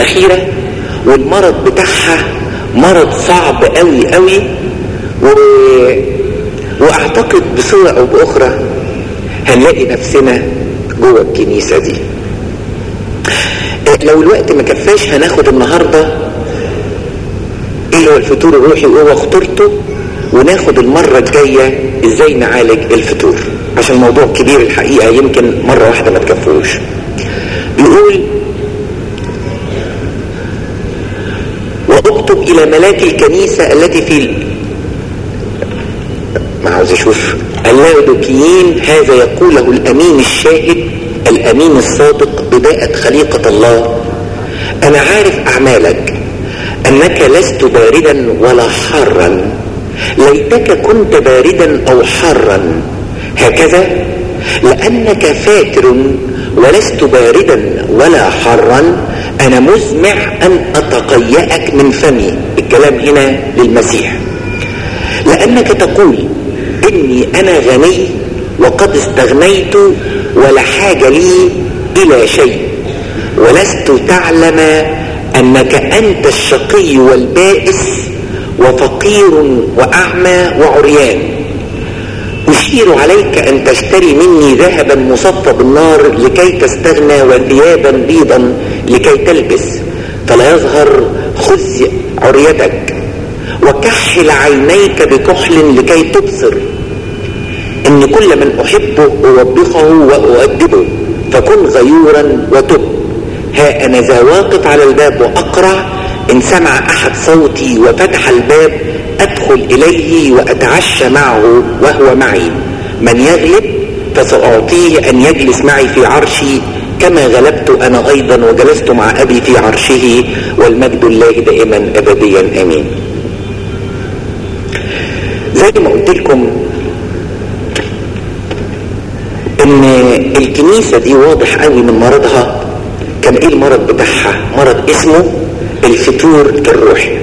الاخيرة والمرض بتاعها مرض صعب قوي قوي و... واعتقد بصورة او باخرى هنلاقي نفسنا جوه الكنيسة دي لو الوقت ما كفاش هناخد النهاردة ايه هو الفتور الروحي وهو خطورته وناخد المرة الجاية ازاي نعالج الفتور عشان الموضوع كبير الحقيقة يمكن مرة واحدة ما تكفوش بيقول واكتب الى ملاك الكنيسة التي في ما عاوز اشوف اللاودوكيين هذا يقوله الامين الشاهد الامين الصادق بداءة خليقة الله انا عارف اعمالك انك لست باردا ولا حارا ليتك كنت باردا او حارا هكذا لانك فاتر ولست باردا ولا حارا انا مزمع ان اتقيأك من فمي الكلام هنا للمسيح لانك تقول اني انا غني وقد استغنيت ولا حاجة لي الى شيء ولست تعلم انك انت الشقي والبائس وفقير واعمى وعريان اشير عليك ان تشتري مني ذهبا مصفى بالنار لكي تستغنى وثيابا بيضا لكي تلبس فلا يظهر خزي عريتك وكحل عينيك بكحل لكي تبصر ان كل من احبه اوبخه واؤدبه فكن غيورا وتب ها انا ذا واقف على الباب واقرع ان سمع احد صوتي وفتح الباب ادخل اليه واتعشى معه وهو معي من يغلب فساعطيه ان يجلس معي في عرشي كما غلبت انا ايضا وجلست مع ابي في عرشه والمجد الله دائما ابديا امين زي ما قلت لكم ان الكنيسة دي واضح قوي من مرضها كان ايه المرض بتاعها مرض اسمه الفتور الروحي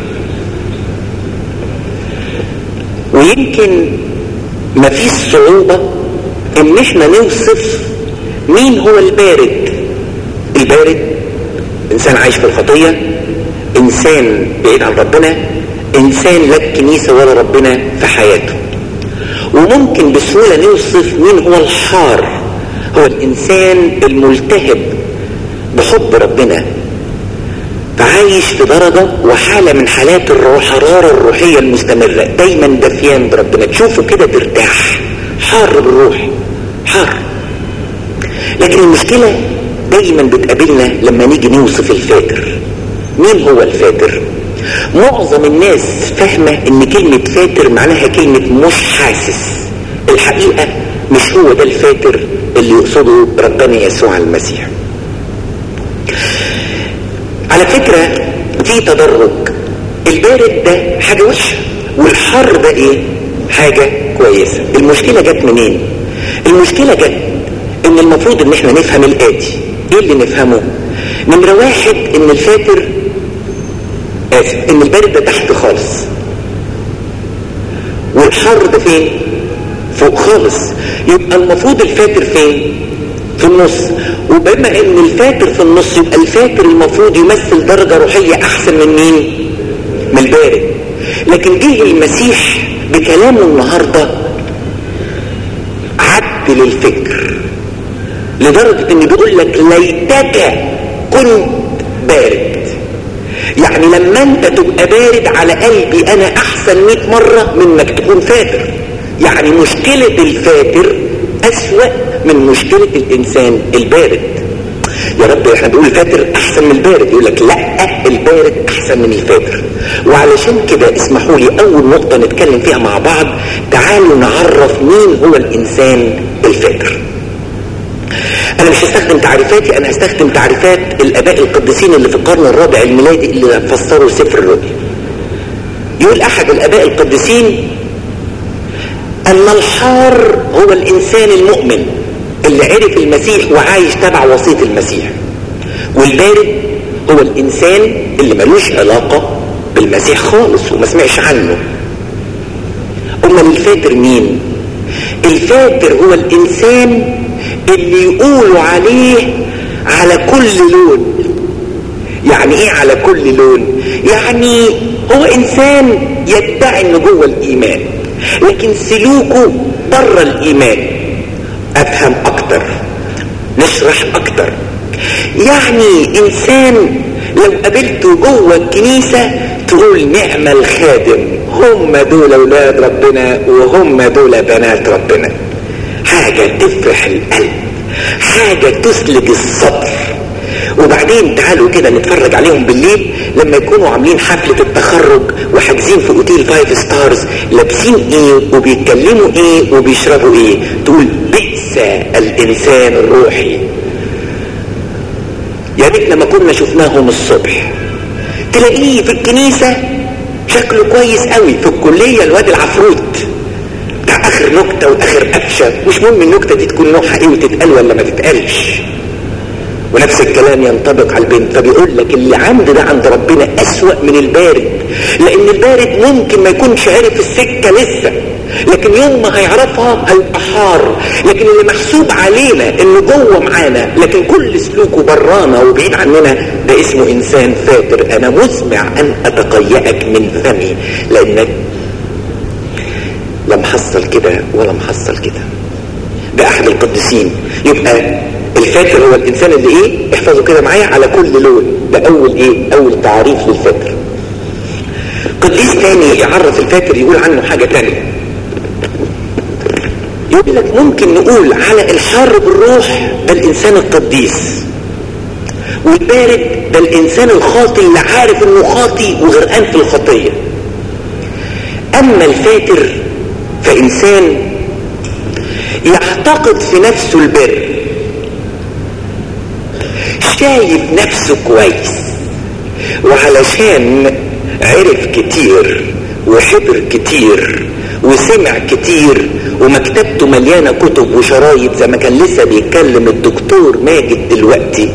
ويمكن مفيش صعوبة ان احنا نوصف مين هو البارد البارد انسان عايش في الخطية انسان بعيد عن ربنا انسان لا الكنيسة ولا ربنا في حياته وممكن بسهولة نوصف مين هو الحار هو الانسان الملتهب بحب ربنا فعايش في درجة وحالة من حالات الحرارة الروحية المستمرة دايما دفيان بربنا تشوفه كده ترتاح حار بالروح حار لكن المشكلة دايما بتقابلنا لما نيجي نوصف الفاتر مين هو الفاتر معظم الناس فاهمة ان كلمة فاتر معناها كلمة مش حاسس الحقيقة مش هو ده الفاتر اللي يقصده ربنا يسوع المسيح على فكرة في تدرج البارد ده حاجة وحشة والحر ده ايه حاجة كويسة المشكلة جت منين المشكلة جت ان المفروض ان احنا نفهم الاتي ايه اللي نفهمه نمرة واحد ان الفاتر اسف ان البارد ده تحت خالص والحر ده فين فوق خالص يبقى المفروض الفاتر فين في النص وبما ان الفاتر في النص يبقى الفاتر المفروض يمثل درجة روحية احسن من مين من البارد لكن جه المسيح بكلامه النهاردة عدل الفكر لدرجة ان بيقول لك ليتك كنت بارد يعني لما انت تبقى بارد على قلبي انا احسن 100 مرة من انك تكون فاتر يعني مشكلة الفاتر اسوأ من مشكلة الانسان البارد يا رب احنا بنقول الفاتر احسن من البارد يقول لك لا البارد احسن من الفاتر وعلشان كده اسمحوا لي اول نقطة نتكلم فيها مع بعض تعالوا نعرف مين هو الانسان الفاتر انا مش هستخدم تعريفاتي انا هستخدم تعريفات الاباء القديسين اللي في القرن الرابع الميلادي اللي فسروا سفر الرؤيا يقول احد الاباء القديسين ان الحار هو الانسان المؤمن اللي عرف المسيح وعايش تبع وصية المسيح والبارد هو الانسان اللي ملوش علاقة بالمسيح خالص وما سمعش عنه امال الفاتر مين الفاتر هو الانسان اللي يقولوا عليه على كل لون يعني ايه على كل لون يعني هو انسان يدعي انه جوه الايمان لكن سلوكه بره الايمان افهم اكتر نشرح اكتر يعني انسان لو قابلته جوه الكنيسة تقول نعم الخادم هم دول اولاد ربنا وهم دول بنات ربنا حاجة تفرح القلب حاجة تسلج الصدر وبعدين تعالوا كده نتفرج عليهم بالليل لما يكونوا عاملين حفلة التخرج وحاجزين في اوتيل فايف ستارز لابسين ايه وبيتكلموا ايه وبيشربوا ايه تقول بئس الانسان الروحي يا ريت لما كنا شفناهم الصبح تلاقيه في الكنيسة شكله كويس قوي في الكلية الواد العفروت بتاع اخر نكتة واخر قفشة مش مهم النكتة دي تكون نوعها ايه وتتقال ولا ما تتقالش ونفس الكلام ينطبق على البنت فبيقول لك اللي عند ده عند ربنا اسوأ من البارد لان البارد ممكن ما يكونش عارف السكة لسه لكن يوم ما هيعرفها هيبقى حار لكن اللي محسوب علينا انه جوه معانا لكن كل سلوكه برانا وبعيد عننا ده اسمه انسان فاتر انا مسمع ان اتقيأك من فمي لانك لا محصل كده ولا محصل كده ده احد القديسين يبقى الفاتر هو الانسان اللي ايه احفظوا كده معايا على كل لون ده اول ايه اول تعريف للفاتر قديس تاني يعرف الفاتر يقول عنه حاجة تانية يقول لك ممكن نقول على الحار بالروح ده الانسان القديس والبارد ده الانسان الخاطي اللي عارف انه خاطي وغرقان في الخطية اما الفاتر فانسان يعتقد في نفسه البر شايف نفسه كويس وعلشان عرف كتير وحبر كتير وسمع كتير ومكتبته مليانة كتب وشرايط زي ما كان لسه بيتكلم الدكتور ماجد دلوقتي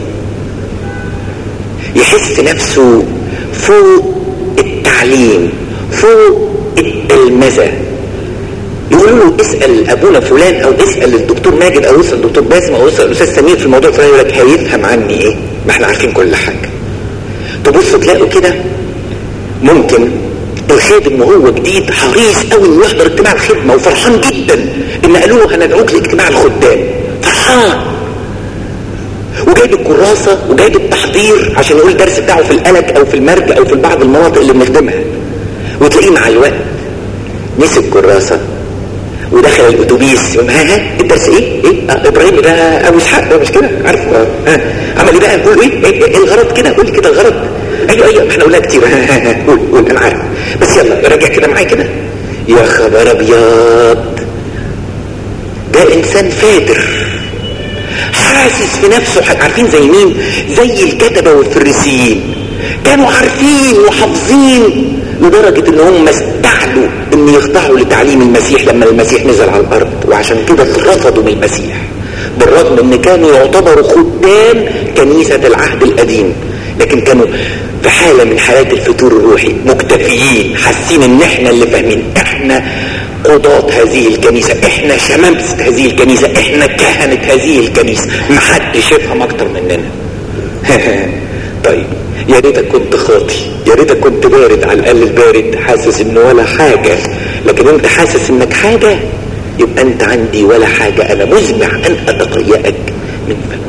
يحس نفسه فوق التعليم فوق التلمذة يقولوا له اسأل ابونا فلان او اسأل الدكتور ماجد او اسأل الدكتور باسم او اسأل الاستاذ سمير في الموضوع الفلاني يقول لك هيفهم عني ايه ما احنا عارفين كل حاجة تبصوا تلاقوا كده ممكن الخادم وهو جديد حريص قوي انه يحضر اجتماع الخدمه وفرحان جدا ان قالوا له هندعوك لاجتماع الخدام فرحان وجايب الكراسة وجايب التحضير عشان يقول الدرس بتاعه في القلق او في المرج او في بعض المناطق اللي بنخدمها وتلاقيه مع الوقت مسك كراسة ودخل الاتوبيس يقول ها ها الدرس ايه ايه آه ابراهيم ده ابو اسحاق ده مش كده عارف آه. ها عمل ايه بقى نقول ايه ايه, إيه الغرض كده قول لي كده الغرض ايوه ايوه احنا قلنا كتير ها ها ها قول قول انا عارف بس يلا راجع كده معايا كده يا خبر ابيض ده انسان فاتر حاسس في نفسه عارفين زي مين زي الكتبة والفريسيين كانوا عارفين وحافظين لدرجة ان هم استعلوا ان يخضعوا لتعليم المسيح لما المسيح نزل على الارض وعشان كده رفضوا من المسيح بالرغم ان كانوا يعتبروا خدام كنيسة العهد القديم لكن كانوا في حالة من حالات الفتور الروحي مكتفيين حاسين ان احنا اللي فاهمين احنا قضاة هذه الكنيسة احنا شمامسة هذه الكنيسة احنا كهنة هذه الكنيسة محدش يفهم اكتر مننا طيب يا ريتك كنت خاطي يا ريتك كنت بارد على الاقل البارد حاسس انه ولا حاجة لكن انت حاسس انك حاجة يبقى انت عندي ولا حاجة انا مزمع ان اتقيأك من فم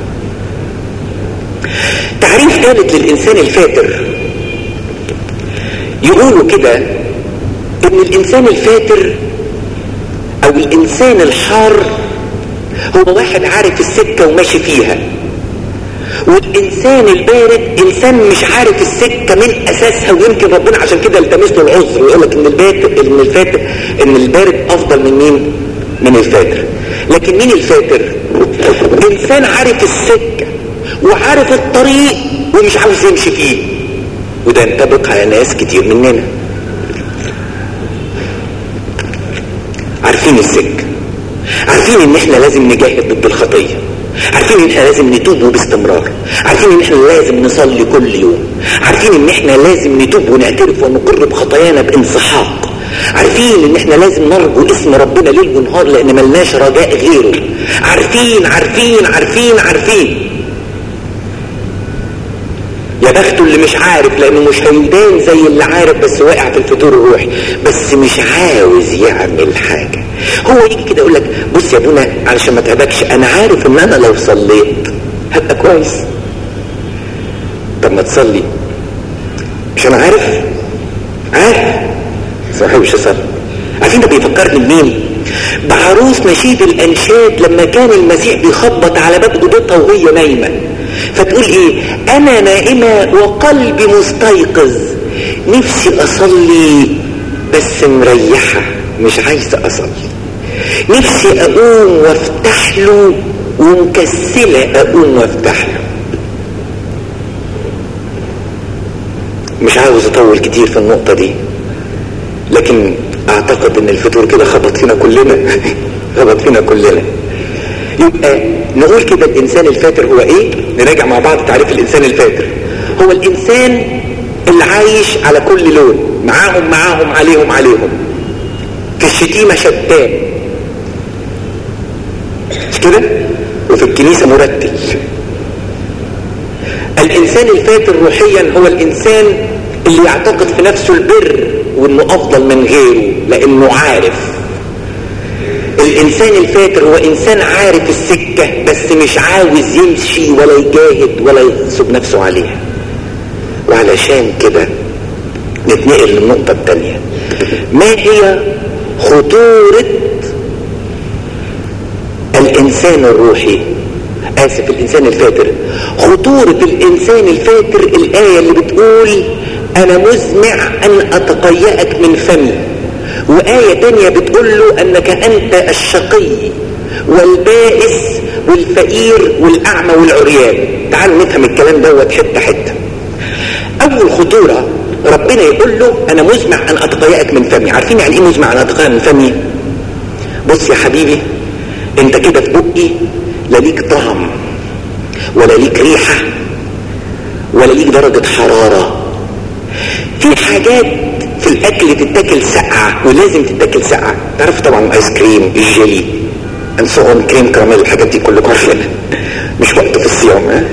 تعريف ثالث للانسان الفاتر يقولوا كده ان الانسان الفاتر او الانسان الحار هو واحد عارف السكة وماشي فيها والانسان البارد انسان مش عارف السكة من اساسها ويمكن ربنا عشان كده التمس له العذر ويقول لك ان البارد ان الفاتر ان البارد افضل من مين من الفاتر لكن مين الفاتر انسان عارف السكة وعارف الطريق ومش عاوز يمشي فيه وده ينطبق على ناس كتير مننا عارفين السكة عارفين ان احنا لازم نجاهد ضد الخطية عارفين ان احنا لازم نتوب وباستمرار عارفين ان احنا لازم نصلي كل يوم عارفين ان احنا لازم نتوب ونعترف ونقر بخطايانا بانسحاق عارفين ان احنا لازم نرجو اسم ربنا ليل ونهار لان ملناش رجاء غيره عارفين عارفين عارفين عارفين يا بخته اللي مش عارف لانه مش هيدان زي اللي عارف بس واقع في الفتور الروحي بس مش عاوز يعمل حاجة هو يجي كده يقول لك بص يا ابونا علشان ما تعبكش انا عارف ان انا لو صليت هبقى كويس طب ما تصلي مش انا عارف عارف صحيح مش اصلي عارفين ده بيفكرني بمين بعروس نشيد الانشاد لما كان المسيح بيخبط على باب اوضتها وهي نايمه فتقول ايه انا نائمه وقلبي مستيقظ نفسي اصلي بس مريحه مش عايزه اصلي نفسي اقوم وافتح له ومكسله اقوم وافتح له مش عاوز اطول كتير في النقطه دي لكن اعتقد ان الفطور كده خبط فينا كلنا خبط فينا كلنا يبقى نقول كده الانسان الفاتر هو ايه نراجع مع بعض تعريف الانسان الفاتر هو الانسان اللي عايش على كل لون معاهم معاهم عليهم عليهم في الشتيمة شتان مش كده وفي الكنيسة مرتل الانسان الفاتر روحيا هو الانسان اللي يعتقد في نفسه البر وانه افضل من غيره لانه عارف الانسان الفاتر هو انسان عارف السكة بس مش عاوز يمشي ولا يجاهد ولا يغصب نفسه عليها وعلشان كده نتنقل للنقطة التانية ما هي خطورة الانسان الروحي اسف الانسان الفاتر خطورة الانسان الفاتر الاية اللي بتقول انا مزمع ان اتقيأك من فمي وآية تانية بتقول له انك انت الشقي والبائس والفقير والاعمى والعريان تعالوا نفهم الكلام دوت حتة حتة اول خطورة ربنا يقول له انا مزمع ان اتقيأك من فمي عارفين يعني ايه مزمع ان اتقيأك من فمي بص يا حبيبي انت كده في بقي لا ليك طعم ولا ليك ريحة ولا ليك درجة حرارة في حاجات في الاكل تتاكل ساقعة ولازم تتاكل ساقعة تعرف طبعا الايس كريم الجيلي انسوهم كريم كراميل الحاجات دي كلكم عارفينها مش وقت في الصيام ها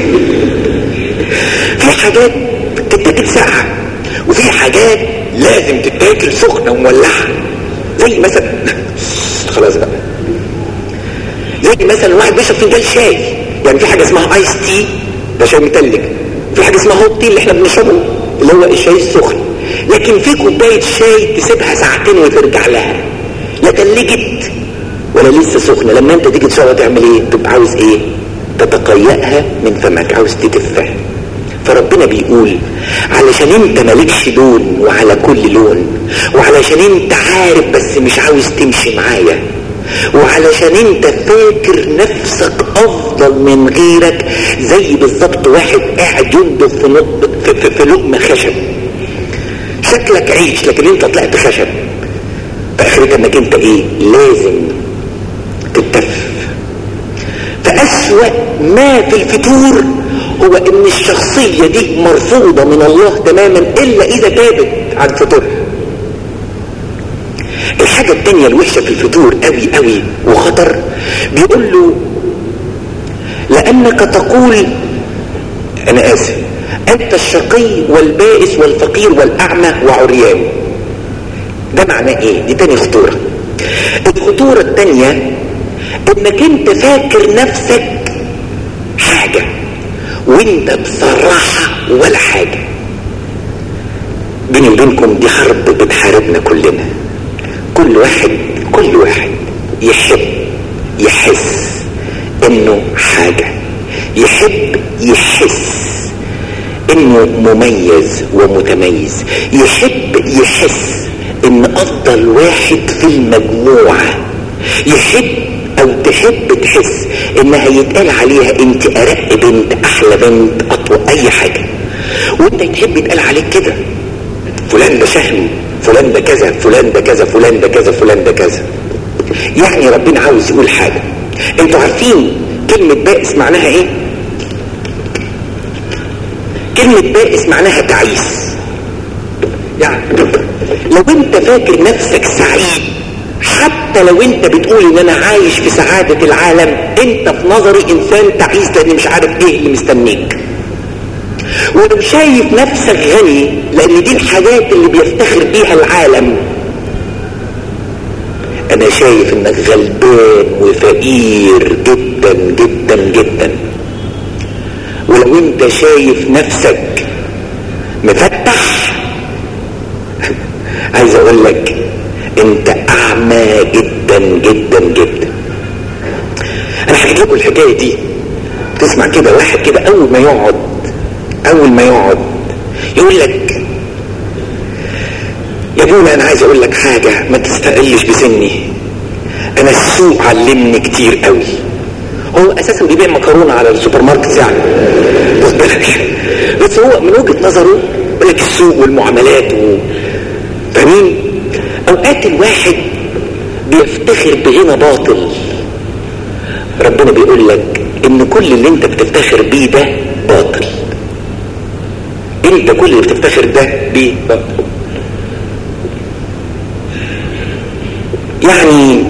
في حاجات تتاكل ساقعة وفي حاجات لازم تتاكل سخنة ومولعة زي مثلا خلاص بقى زي مثلا واحد بيشرب فنجان شاي يعني في حاجة اسمها ايس تي ده شاي متلج في حاجة اسمها هوت تي اللي احنا بنشربه اللي هو الشاي السخن لكن في كوباية شاي تسيبها ساعتين وترجع لها لا تلجت ولا لسه سخنة لما انت تيجي تشربها تعمل ايه تبقى عاوز ايه تتقيأها من فمك عاوز تتفها فربنا بيقول علشان انت مالكش لون وعلى كل لون وعلشان انت عارف بس مش عاوز تمشي معايا وعلشان انت فاكر نفسك افضل من غيرك زي بالظبط واحد قاعد ينضف في, نق... في, في, في لقمة خشب شكلك عيش لكن انت طلعت خشب فاخرتها انك انت ايه لازم تتف فاسوأ ما في الفتور هو ان الشخصية دي مرفوضة من الله تماما الا اذا تابت عن فطورها الحاجة التانية الوحشة في الفتور قوي قوي وخطر بيقول له لانك تقول انا اسف انت الشقي والبائس والفقير والاعمى وعريان ده معناه ايه دي تاني خطورة الخطورة التانية انك انت فاكر نفسك حاجة وانت بصراحة ولا حاجة بيني وبينكم دي حرب بتحاربنا كلنا كل واحد كل واحد يحب يحس انه حاجة يحب يحس انه مميز ومتميز يحب يحس ان افضل واحد في المجموعة يحب او تحب تحس انها يتقال عليها انت ارق بنت احلى بنت اطول اي حاجة وانت تحب يتقال عليك كده فلان ده شهم فلان ده كذا فلان ده كذا فلان ده كذا فلان ده كذا يعني ربنا عاوز يقول حاجة انتوا عارفين كلمة بائس معناها ايه كلمة بائس معناها تعيس يعني لو انت فاكر نفسك سعيد حتى لو انت بتقول ان انا عايش في سعادة العالم انت في نظري انسان تعيس لاني مش عارف ايه اللي مستنيك ولو شايف نفسك غني لان دي الحاجات اللي بيفتخر بيها العالم انا شايف انك غلبان وفقير جدا جدا جدا ولو انت شايف نفسك مفتح عايز اقول لك انت اعمى جدا جدا جدا انا حكيت لكم الحكايه دي تسمع كده واحد كده اول ما يقعد اول ما يقعد يقول لك يا ابونا انا عايز اقول لك حاجة ما تستقلش بسني انا السوق علمني كتير قوي هو اساسا بيبيع مكرونة على السوبر ماركت يعني واخد بالك بس هو من وجهة نظره يقول لك السوق والمعاملات و... فاهمين اوقات الواحد بيفتخر بغنى باطل ربنا بيقول لك ان كل اللي انت بتفتخر بيه ده باطل انت كل اللي بتفتخر ده بيه باطل يعني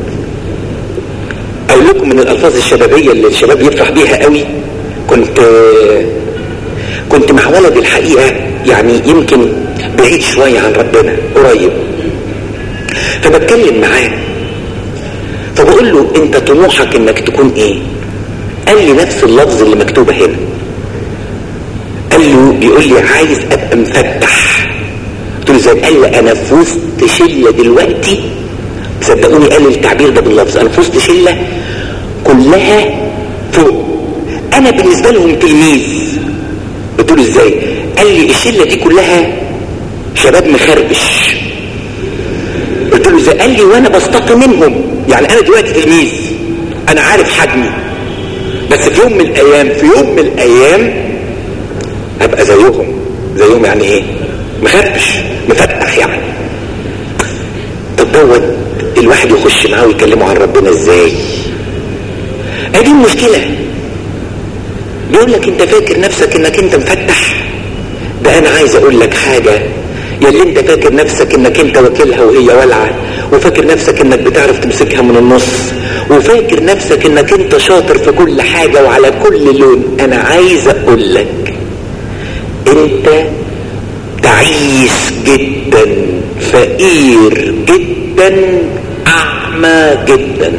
اقول لكم من الالفاظ الشبابية اللي الشباب يفرح بيها قوي كنت كنت مع ولد الحقيقة يعني يمكن بعيد شوية عن ربنا قريب فبتكلم معاه فبقول له انت طموحك انك تكون ايه قال لي نفس اللفظ اللي مكتوبة هنا قال له بيقول لي عايز ابقى مفتح قلت له ازاي قال لي انا في وسط شلة دلوقتي صدقوني قال لي التعبير ده باللفظ انا في وسط شلة كلها فوق انا بالنسبة لهم تلميذ قلت له ازاي قال لي الشلة دي كلها شباب مخربش قلت له ازاي قال لي وانا بستقي منهم يعني انا دلوقتي تلميذ انا عارف حجمي بس في يوم من الايام في يوم من الايام هبقى زيهم زيهم يعني ايه مخربش مفتح يعني طب دوت الواحد يخش معاه ويكلمه عن ربنا ازاي ادي المشكلة بيقول لك انت فاكر نفسك انك انت مفتح ده انا عايز اقول لك حاجة يا اللي انت فاكر نفسك انك انت وكيلها وهي والعة وفاكر نفسك انك بتعرف تمسكها من النص وفاكر نفسك انك انت شاطر في كل حاجة وعلى كل لون انا عايز اقول لك انت تعيس جدا فقير جدا اعمى جدا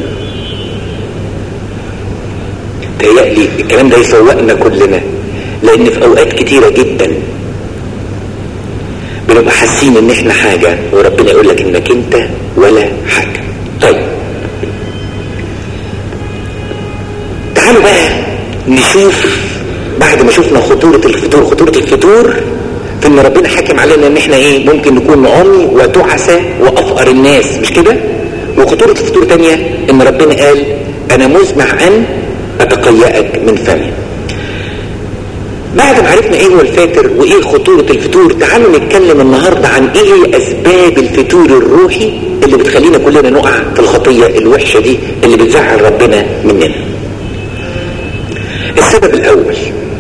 تهيألي الكلام ده يسوقنا كلنا لان في اوقات كتيرة جدا بنبقى حاسين ان احنا حاجة وربنا يقول لك انك انت ولا حاجة طيب تعالوا بقى نشوف بعد ما شفنا خطورة الفطور خطورة الفطور في ان ربنا حكم علينا ان احنا ايه ممكن نكون عمي وتعسى وافقر الناس مش كده وخطورة الفطور تانية ان ربنا قال انا مزمع ان اتقيأك من فمي بعد ما عرفنا ايه هو الفاتر وايه خطورة الفتور تعالوا نتكلم النهاردة عن ايه هي اسباب الفتور الروحي اللي بتخلينا كلنا نقع في الخطية الوحشة دي اللي بتزعل ربنا مننا السبب الاول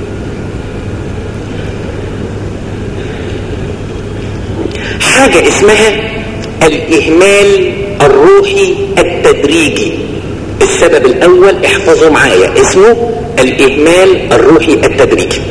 حاجة اسمها الاهمال الروحي التدريجي السبب الاول احفظوا معايا اسمه الاهمال الروحي التدريجي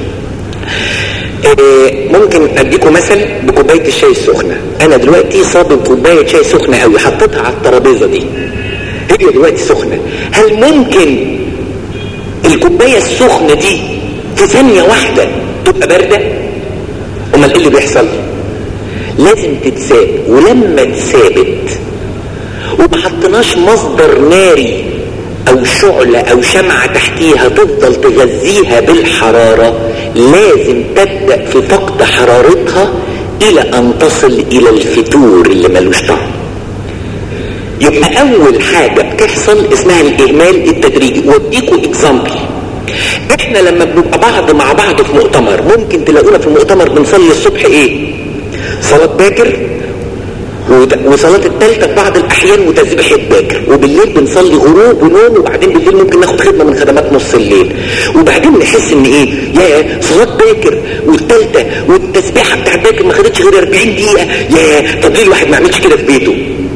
ممكن اديكم مثل بكوبايه الشاي السخنه انا دلوقتي صابب كوبايه شاي سخنه قوي حطيتها على الترابيزه دي هي دلوقتي سخنه هل ممكن الكوبايه السخنه دي في ثانيه واحده تبقى بارده امال ايه اللي بيحصل لازم تتساب ولما اتثابت وما حطيناش مصدر ناري او شعلة او شمعة تحتيها تفضل تغذيها بالحرارة لازم تبدأ في فقد حرارتها الى ان تصل الى الفتور اللي ملوش طعم يبقى اول حاجة بتحصل اسمها الاهمال التدريجي واديكوا اكزامبل احنا لما بنبقى بعض مع بعض في مؤتمر ممكن تلاقونا في المؤتمر بنصلي الصبح ايه صلاة باكر وصلاة الثالثة في بعض الأحيان وتسبيحة باكر وبالليل بنصلي غروب ونوم وبعدين بالليل ممكن ناخد خدمة من خدمات نص الليل وبعدين نحس إن إيه يا صلاة باكر والثالثة والتسبيحة بتاع باكر ما خدتش غير 40 دقيقة يا طب ليه الواحد ما يعملش كده في بيته؟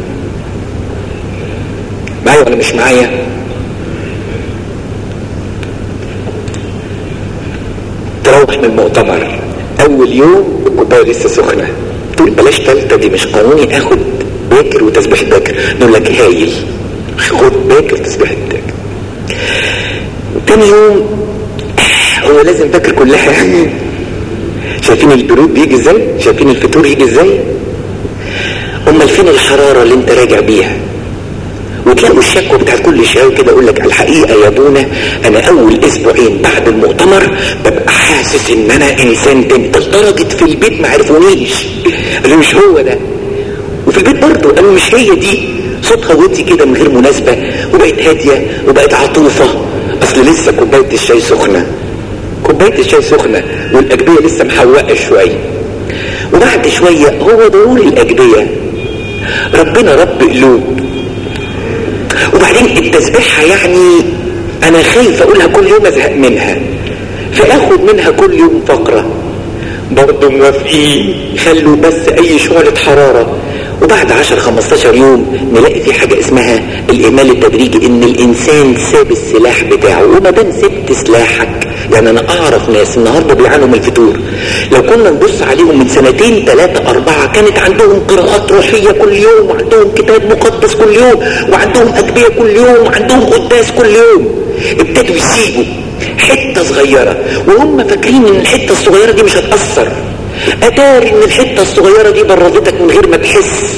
معايا ولا مش معايا؟ مروح من المؤتمر اول يوم الكوبايه لسه سخنه تقول بلاش تالتة دي مش قانوني اخد باكر وتسبيح باكر نقول لك هايل خد باكر تسبيح باكر تاني يوم هو لازم باكر كلها شايفين البرود بيجي ازاي شايفين الفطور يجي ازاي امال فين الحرارة اللي انت راجع بيها وتلاقوا الشكوى بتاعت كل شويه كده يقول لك الحقيقه يا ابونا انا اول اسبوعين بعد المؤتمر ببقى حاسس ان انا انسان تاني لدرجه في البيت ما عرفونيش قالوا مش هو ده وفي البيت برضه قالوا مش هي دي صوتها ودي كده من غير مناسبه وبقت هاديه وبقت عطوفه اصل لسه كوبايه الشاي سخنه كوبايه الشاي سخنه والاجبيه لسه محوقه شويه وبعد شويه هو ضروري الاجبيه ربنا رب قلوب وبعدين التسبيحة يعني انا خايف اقولها كل يوم ازهق منها فاخد منها كل يوم فقرة برضه موافقين خلوا بس اي شعلة حرارة وبعد 10 15 يوم نلاقي في حاجة اسمها الاهمال التدريجي ان الانسان ساب السلاح بتاعه وما دام سبت سلاحك يعني انا اعرف ناس النهاردة بيعانوا من الفتور لو كنا نبص عليهم من سنتين ثلاثة اربعة كانت عندهم قراءات روحية كل يوم وعندهم كتاب مقدس كل يوم وعندهم ادبية كل يوم وعندهم قداس كل يوم ابتدوا يسيبوا حتة صغيرة وهم فاكرين ان الحتة الصغيرة دي مش هتأثر اتاري ان الحتة الصغيرة دي بردتك من غير ما تحس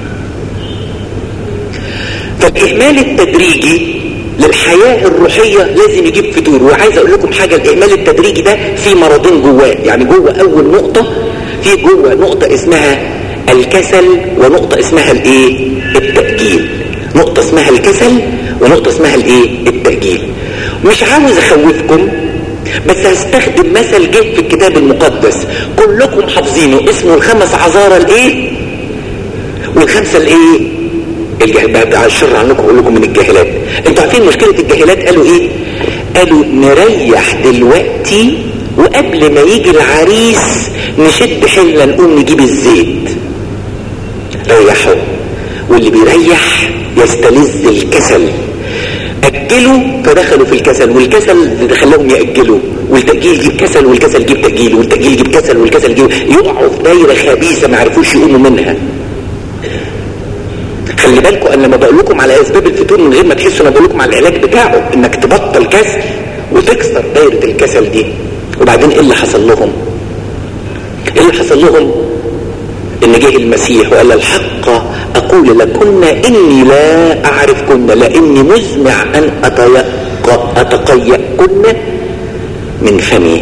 فالاهمال التدريجي للحياة الروحية لازم يجيب فتور وعايز اقول لكم حاجة الاهمال التدريجي ده في مرضين جواه يعني جوه اول نقطة في جوه نقطة اسمها الكسل ونقطة اسمها الايه التأجيل نقطة اسمها الكسل ونقطة اسمها الايه التأجيل مش عاوز اخوفكم بس هستخدم مثل جه في الكتاب المقدس كلكم حافظينه اسمه الخمس عذارى الايه والخمسة الايه الجهل بقى الشر عنكم اقول لكم من الجاهلات انتوا عارفين مشكلة الجاهلات قالوا ايه قالوا نريح دلوقتي وقبل ما يجي العريس نشد حيلنا نقوم نجيب الزيت ريحوا واللي بيريح يستلذ الكسل أجلوا فدخلوا في الكسل والكسل خلاهم يأجلوا والتأجيل يجيب كسل والكسل يجيب تأجيل والتأجيل يجيب كسل والكسل يجيب يقعوا في دايرة خبيثة ما عرفوش يقوموا منها خلي بالكم انا لما بقول لكم على اسباب الفتور من غير ما تحسوا انا بقول لكم على العلاج بتاعه انك تبطل كسل وتكسر دايرة الكسل دي وبعدين ايه اللي حصل لهم ايه اللي حصل لهم ان جه المسيح وقال الحق اقول لكن اني لا اعرفكن لاني مزمع ان اتقيأكن من فمي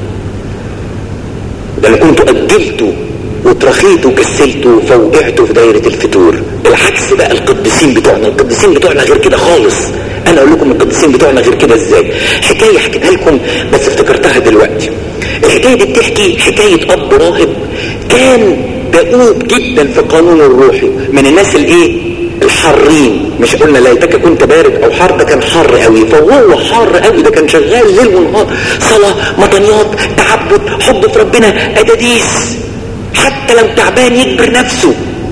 ده انا كنت اجلته واترخيت وكسلت فوقعت في دايرة الفتور بالعكس بقى القديسين بتوعنا القديسين بتوعنا غير كده خالص انا اقول لكم القديسين بتوعنا غير كده ازاي حكاية حكيتها لكم بس افتكرتها دلوقتي الحكاية دي بتحكي حكاية اب راهب كان دؤوب جدا في قانون الروحي من الناس الايه الحارين مش قلنا ليتك كنت بارد او حار ده كان حر قوي فهو حار قوي ده كان شغال ليل ونهار صلاة مطنيات تعبد حب في ربنا اداديس حتى لو تعبان يجبر نفسه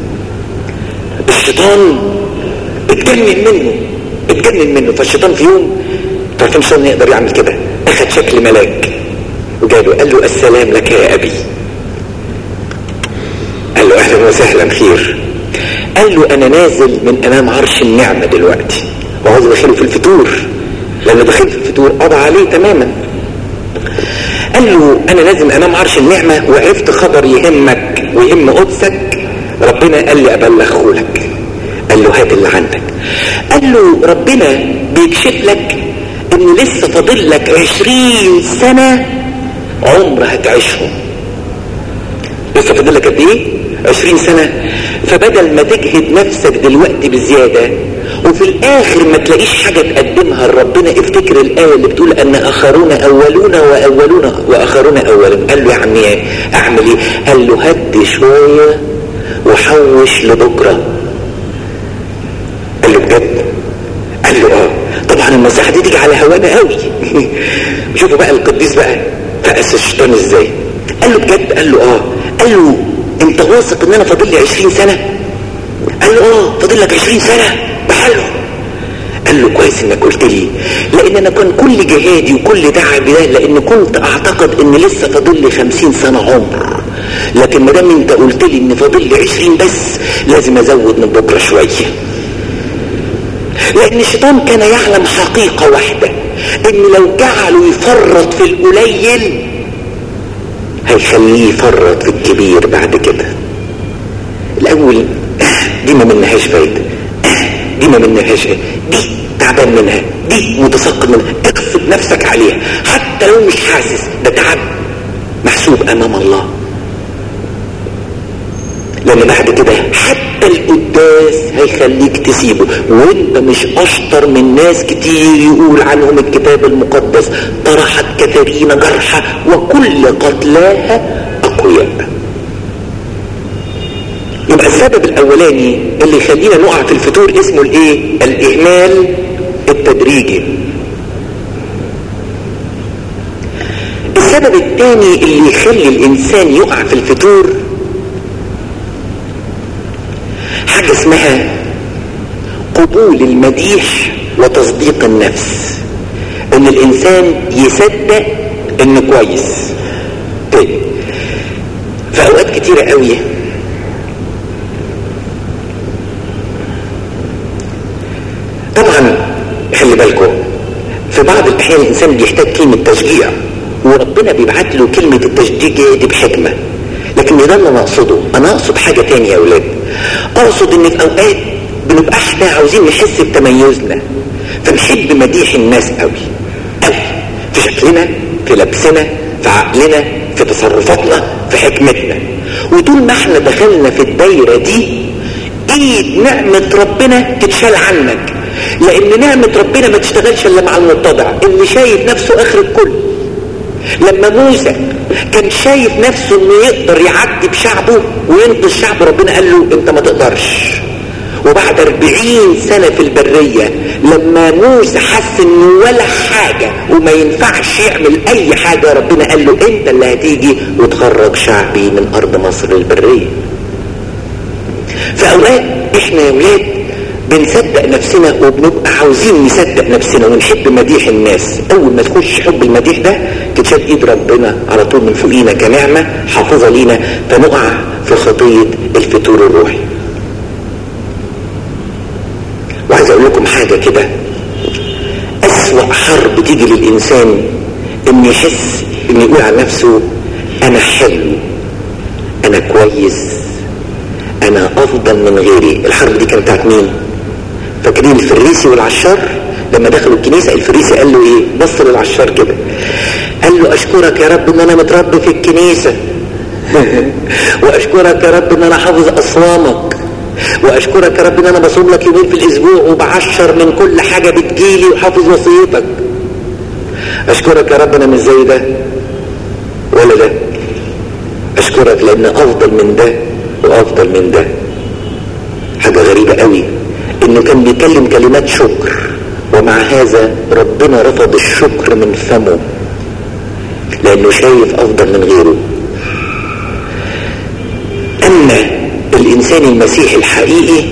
الشيطان اتجنن منه اتجنن منه فالشيطان في يوم تعرفين الشيطان يقدر يعمل كده اخد شكل ملاك وجاله قال له السلام لك يا ابي قال له اهلا وسهلا خير قال له انا نازل من امام عرش النعمة دلوقتي وعاوز ادخله في الفتور لانه دخل في الفتور قضى عليه تماما قال له انا نازل امام عرش النعمة وعرفت خبر يهمك ويهم قدسك ربنا قال لي ابلغه لك قال له هات اللي عندك قال له ربنا بيكشف لك ان لسه فاضل لك عشرين سنة عمر هتعيشهم لسه فاضل لك قد ايه عشرين سنة فبدل ما تجهد نفسك دلوقتي بزيادة وفي الاخر ما تلاقيش حاجة تقدمها لربنا افتكر الاية اللي بتقول ان اخرون اولون واولون واخرون اولون قال له يا عمي ايه اعمل ايه قال له هدي شوية وحوش لبكرة قال له بجد قال له اه طبعا النصيحة دي تيجي على هوانا قوي شوفوا بقى القديس بقى فقس الشيطان ازاي قال له بجد قال له اه قال له انت واثق ان انا فاضل لي 20 سنة قال له اه فاضل لك 20 سنة بحاله قال له كويس انك قلت لي لان انا كان كل جهادي وكل تعبي ده لان كنت اعتقد ان لسه فاضل لي خمسين سنة عمر لكن ما دام انت قلت لي ان فاضل لي عشرين بس لازم ازود من بكرة شوية لان الشيطان كان يعلم حقيقة واحدة ان لو جعله يفرط في القليل هيخليه يفرط في الكبير بعد كده الاول دي ما منهاش فايدة دي ما منهاش دي تعبان منها دي متسقط منها اغصب نفسك عليها حتى لو مش حاسس ده تعب محسوب امام الله لان بعد كده حتى القداس هيخليك تسيبه وانت مش اشطر من ناس كتير يقول عنهم الكتاب المقدس طرحت كثيرين جرحى وكل قتلاها اقوياء يبقى السبب الاولاني اللي يخلينا نقع في الفتور اسمه الايه الاهمال التدريجي السبب الثاني اللي يخلي الانسان يقع في الفتور حاجة اسمها قبول المديح وتصديق النفس ان الانسان يصدق انه كويس طيب في اوقات كتيرة قوي طبعا خلي بالكم في بعض الاحيان الانسان بيحتاج كلمة تشجيع وربنا بيبعت له كلمة التشجيع دي بحكمة لكن ده اللي انا اقصده انا اقصد حاجة تانية يا اولاد اقصد ان في اوقات بنبقى احنا عاوزين نحس بتميزنا فنحب مديح الناس قوي قوي في شكلنا في لبسنا في عقلنا في تصرفاتنا في حكمتنا وطول ما احنا دخلنا في الدايرة دي ايد نعمة ربنا تتشال عنك لان نعمة ربنا ما تشتغلش الا مع المتضع اللي شايف نفسه اخر الكل لما موسى كان شايف نفسه انه يقدر يعدي بشعبه وينقذ الشعب ربنا قال له انت ما تقدرش وبعد اربعين سنة في البرية لما موسى حس انه ولا حاجة وما ينفعش يعمل اي حاجة ربنا قال له انت اللي هتيجي وتخرج شعبي من ارض مصر البرية في اوقات احنا يا ولاد بنصدق نفسنا وبنبقى عاوزين نصدق نفسنا ونحب مديح الناس اول ما تخش حب المديح ده تتشال ايد ربنا على طول من فوقينا كنعمة حافظة لينا فنقع في خطية الفتور الروحي وعايز اقول لكم حاجة كده اسوأ حرب تيجي للانسان ان يحس ان يقول عن نفسه انا حلو انا كويس انا افضل من غيري الحرب دي كانت بتاعت مين فاكرين الفريسي والعشار لما دخلوا الكنيسة الفريسي قال له ايه بص للعشار كده قال له اشكرك يا رب ان انا متربي في الكنيسة واشكرك يا رب ان انا حافظ اصوامك واشكرك يا رب ان انا بصوم لك يومين في الاسبوع وبعشر من كل حاجة بتجيلي وحافظ وصيتك اشكرك يا رب انا مش زي ده ولا ده اشكرك لان افضل من ده وافضل من ده حاجة غريبة قوي انه كان بيكلم كلمات شكر ومع هذا ربنا رفض الشكر من فمه لانه شايف افضل من غيره اما الانسان المسيحي الحقيقي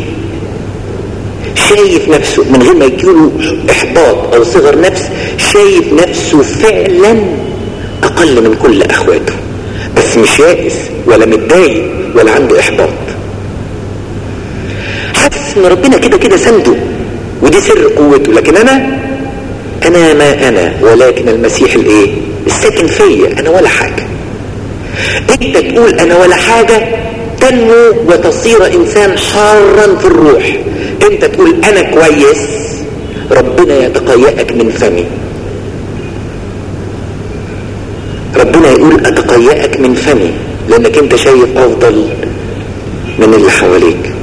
شايف نفسه من غير ما يجيله احباط او صغر نفس شايف نفسه فعلا اقل من كل اخواته بس مش يائس ولا متضايق ولا عنده احباط حاسس ان ربنا كده كده سنده ودي سر قوته لكن انا انا ما انا ولكن المسيح الايه الساكن فيا انا ولا حاجة انت تقول انا ولا حاجة تنمو وتصير انسان حارا في الروح انت تقول انا كويس ربنا يتقيأك من فمي ربنا يقول اتقيأك من فمي لانك انت شايف افضل من اللي حواليك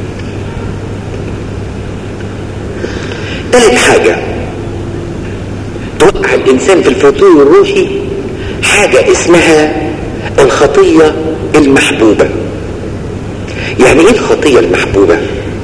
ثالث حاجة توقع الانسان في الفتور الروحي حاجة اسمها الخطية المحبوبة يعني ايه الخطية المحبوبة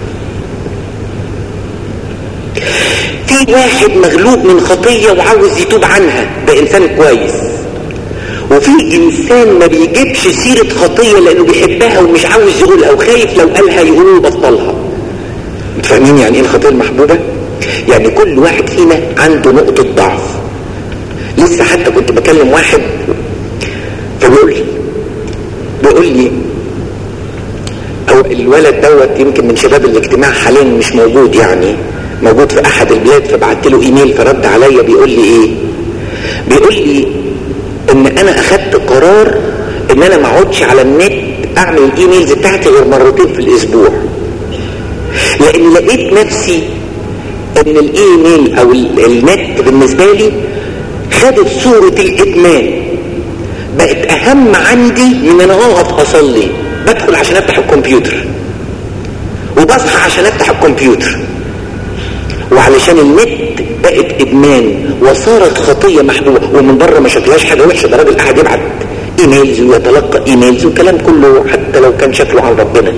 في واحد مغلوب من خطية وعاوز يتوب عنها ده انسان كويس وفي انسان ما بيجيبش سيرة خطية لانه بيحبها ومش عاوز يقولها وخايف لو قالها يقولوا بطلها فاهمين يعني ايه الخطية المحبوبة يعني كل واحد فينا عنده نقطة ضعف لسه حتى كنت بكلم واحد فبيقول لي بيقول لي او الولد دوت يمكن من شباب الاجتماع حاليا مش موجود يعني موجود في احد البلاد فبعت له ايميل فرد عليا بيقول لي ايه بيقول لي ان انا اخدت قرار ان انا ما اقعدش على النت اعمل الايميلز بتاعتي غير مرتين في الاسبوع لان لقيت نفسي ان الايميل او النت بالنسبة لي خدت صورة الادمان بقت اهم عندي من انا اقف اصلي بدخل عشان افتح الكمبيوتر وبصحى عشان افتح الكمبيوتر وعلشان النت بقت ادمان وصارت خطية محبوبة ومن بره ما شكلهاش حاجة وحشة ده راجل قاعد يبعت ايميلز ويتلقى ايميلز والكلام كله حتى لو كان شكله عن ربنا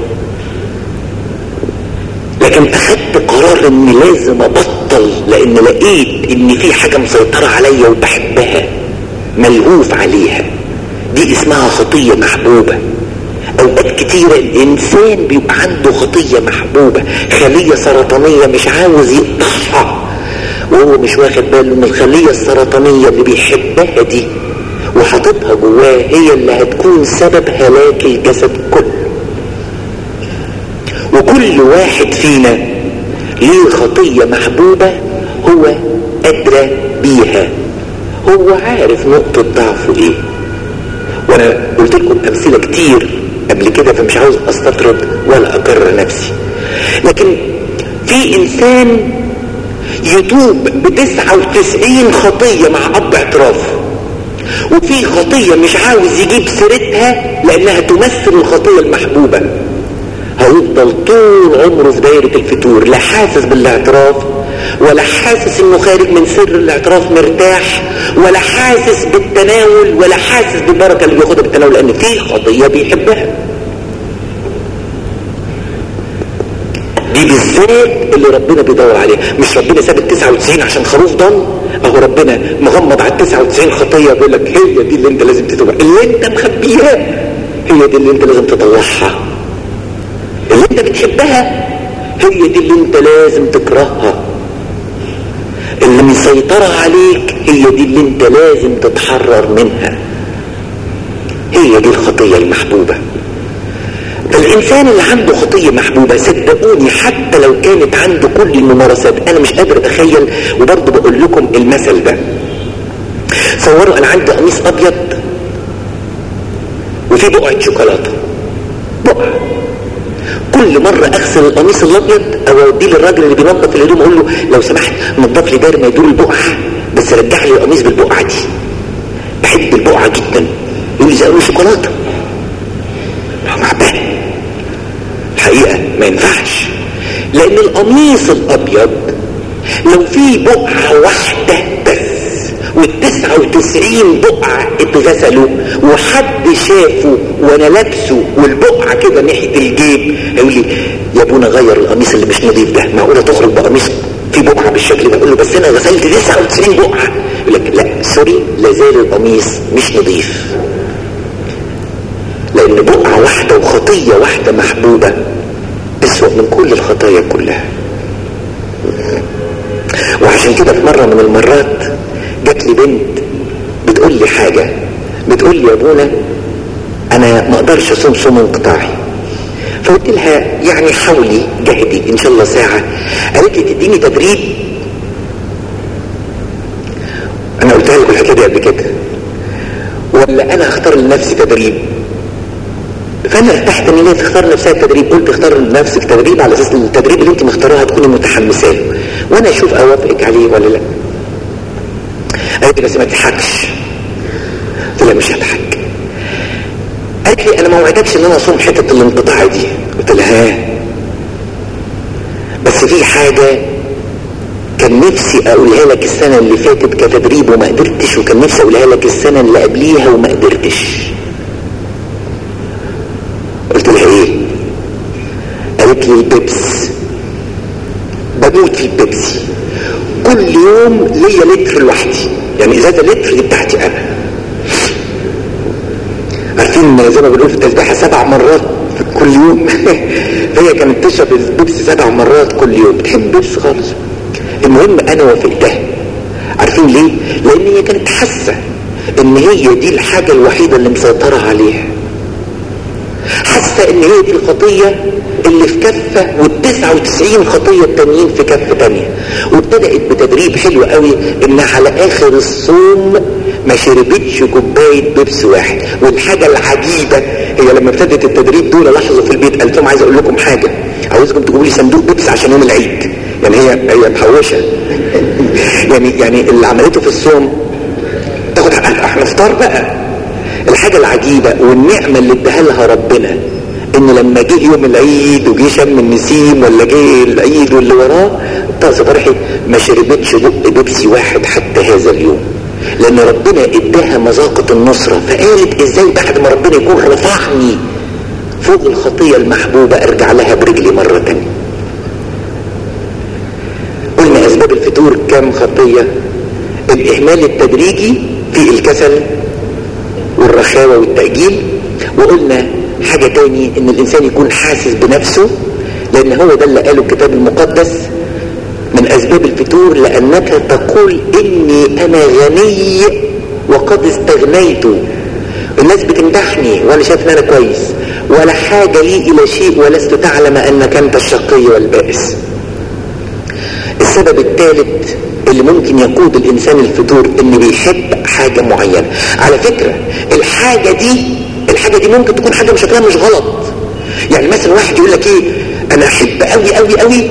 لكن اخدت قرار اني لازم ابطل لان لقيت ان في حاجة مسيطرة عليا وبحبها ملهوف عليها دي اسمها خطية محبوبة اوقات كتيرة الانسان بيبقى عنده خطية محبوبة خلية سرطانية مش عاوز يقطعها وهو مش واخد باله ان الخلية السرطانية اللي بيحبها دي وحاططها جواه هي اللي هتكون سبب هلاك الجسد كله وكل واحد فينا ليه خطية محبوبة هو أدرى بيها هو عارف نقطة ضعفه ايه وانا قلت لكم امثلة كتير قبل كده فمش عاوز استطرد ولا اكرر نفسي لكن في انسان يتوب بتسعة وتسعين خطية مع اب اعتراف وفي خطية مش عاوز يجيب سيرتها لانها تمثل الخطية المحبوبة هيفضل طول عمره في دايرة الفتور لا حاسس بالاعتراف ولا حاسس انه خارج من سر الاعتراف مرتاح ولا حاسس بالتناول ولا حاسس بالبركة اللي بياخدها بالتناول لان في خطية بيحبها دي بالذات اللي ربنا بيدور عليها مش ربنا ساب ال 99 عشان خروف ضل اهو ربنا مغمض على ال 99 خطيه بيقول لك هي دي اللي انت لازم تتوبها اللي انت مخبيها هي دي اللي انت لازم تطلعها اللي انت بتحبها هي دي اللي انت لازم تكرهها اللي مسيطرة عليك هي دي اللي انت لازم تتحرر منها هي دي الخطية المحبوبة الانسان اللي عنده خطية محبوبة صدقوني حتى لو كانت عنده كل الممارسات انا مش قادر اتخيل وبرضه بقول لكم المثل ده صوروا انا عندي قميص ابيض وفي بقعة شوكولاتة بقعة كل مرة اغسل القميص الابيض او اوديه للراجل اللي بينظف الهدوم اقول له لو سمحت نظف لي داير ما يدور البقعة بس رجع لي القميص بالبقعة دي بحب البقعة جدا يقول لي زي شوكولاتة معبان الحقيقة ما ينفعش لان القميص الابيض لو في بقعة واحدة بس والتسعة وتسعين بقعة اتغسلوا وحد شافه وانا لابسه والبقعة كده ناحية الجيب يقول لي يا ابونا غير القميص اللي مش نظيف ده معقولة تخرج بقميص في بقعة بالشكل ده اقول له بس انا غسلت 99 بقعة يقول لك لا سوري لازال القميص مش نظيف لان بقعة واحدة وخطية واحدة محبوبة اسوأ من كل الخطايا كلها وعشان كده في مرة من المرات جات لي بنت بتقول لي حاجة بتقول لي يا ابونا انا ما اقدرش اصوم صوم انقطاعي فقلت لها يعني حاولي جهدي ان شاء الله ساعة قالت لي تديني تدريب انا قلتها لكم الحكاية دي قبل كده ولا انا اختار لنفسي تدريب فانا ارتحت ان هي تختار نفسها التدريب قلت اختار لنفسك تدريب على اساس ان التدريب اللي انت مختارها تكوني متحمسه له وانا اشوف اوافقك عليه ولا لا قالت لي بس ما تضحكش قلت لها مش هضحك قالت لي انا ما وعدتش ان انا اصوم حته الانقطاع دي قلت لها ها بس في حاجه كان نفسي اقولها لك السنه اللي فاتت كتدريب وما قدرتش وكان نفسي اقولها لك السنه اللي قبليها وما قدرتش قلت لها ايه قالت لي البيبس بموت في البيبسي كل يوم ليا لتر لوحدي يعني ازازه لتر دي بتاعتي انا عارفين زي ما بنقول في التسبيحه سبع مرات كل يوم فهي كانت تشرب البيبسي سبع مرات كل يوم بتحب البيبسي خالص المهم انا وافقتها عارفين ليه لان هي كانت حاسه ان هي دي الحاجة الوحيدة اللي مسيطرة عليها حاسة ان هي دي الخطية اللي في كفة والتسعة وتسعين خطية التانيين في كفة تانية وابتدأت بتدريب حلو قوي انها على اخر الصوم ما شربتش كوباية بيبس واحد والحاجة العجيبة هي لما ابتدت التدريب دول لاحظوا في البيت قالت لهم عايز اقول لكم حاجة عاوزكم تجيبوا لي صندوق بيبس عشان يوم العيد يعني هي هي محوشة يعني يعني اللي عملته في الصوم تاخد احنا افطار بقى الحاجة العجيبة والنعمة اللي اداها لها ربنا ان لما جه يوم العيد وجه شم النسيم ولا جه العيد واللي وراه طاسة فرحي ما شربتش بق بيبسي واحد حتى هذا اليوم لان ربنا اداها مذاقة النصرة فقالت ازاي بعد ما ربنا يكون رفعني فوق الخطية المحبوبة ارجع لها برجلي مرة تانية قلنا اسباب الفتور كم خطية الاهمال التدريجي في الكسل والرخاوة والتأجيل وقلنا حاجة تاني ان الانسان يكون حاسس بنفسه لان هو ده اللي قاله الكتاب المقدس من اسباب الفتور لانك تقول اني انا غني وقد استغنيت الناس بتمدحني وانا شايف ان انا كويس ولا حاجة لي الى شيء ولست تعلم انك انت الشقي والبائس السبب الثالث اللي ممكن يقود الانسان الفتور ان بيحب حاجة معينة على فكرة الحاجة دي الحاجة دي ممكن تكون حاجة شكلها مش غلط يعني مثلا واحد يقول لك ايه انا احب قوي قوي قوي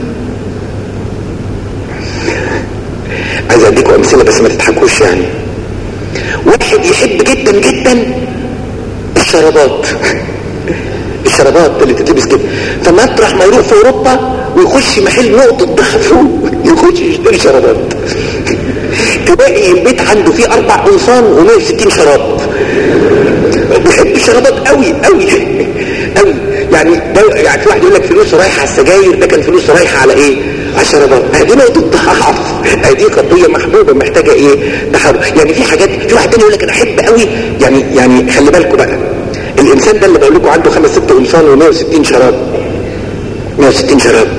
عايز اديكم امثلة بس ما تضحكوش يعني واحد يحب جدا جدا الشرابات الشرابات اللي تتلبس كده فمطرح ما يروح في اوروبا ويخش محل نقطة ضعفه يخش يشتري شرابات تلاقي البيت عنده فيه اربع قمصان و160 شراب بيحب الشرابات قوي قوي قوي يعني ده يعني في واحد يقول لك فلوس رايحه على السجاير ده كان فلوس رايحه على ايه؟ على الشرابات دي نقطه ضعف دي قضيه محبوبه محتاجه ايه؟ تحرك يعني في حاجات في واحد تاني يقول لك انا احب قوي يعني يعني خلي بالكم بقى الانسان ده اللي بقول لكم عنده خمس ست قمصان و160 شراب 160 شراب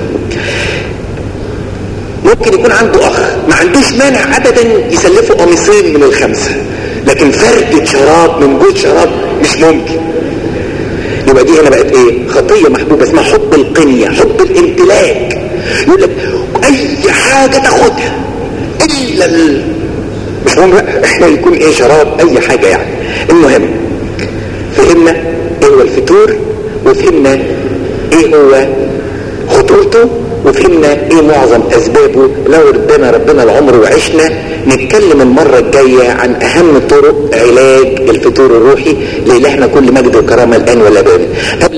ممكن يكون عنده اخ ما عندوش مانع ابدا يسلفه قميصين من الخمسه لكن فردة شراب من جود شراب مش ممكن يبقى دي هنا بقت ايه خطية محبوبة اسمها حب القنية حب الامتلاك يقول لك اي حاجة تاخدها الا ال... مش مهم بقى يكون ايه شراب اي حاجة يعني المهم فهمنا ايه هو الفتور وفهمنا ايه هو خطورته وفهمنا ايه معظم اسبابه لو ردنا ربنا العمر وعشنا نتكلم المرة الجاية عن اهم طرق علاج الفتور الروحي لإلهنا كل مجد وكرامة الان ولا بال قبل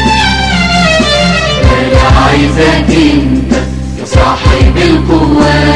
عايزك انت يا صاحب القوات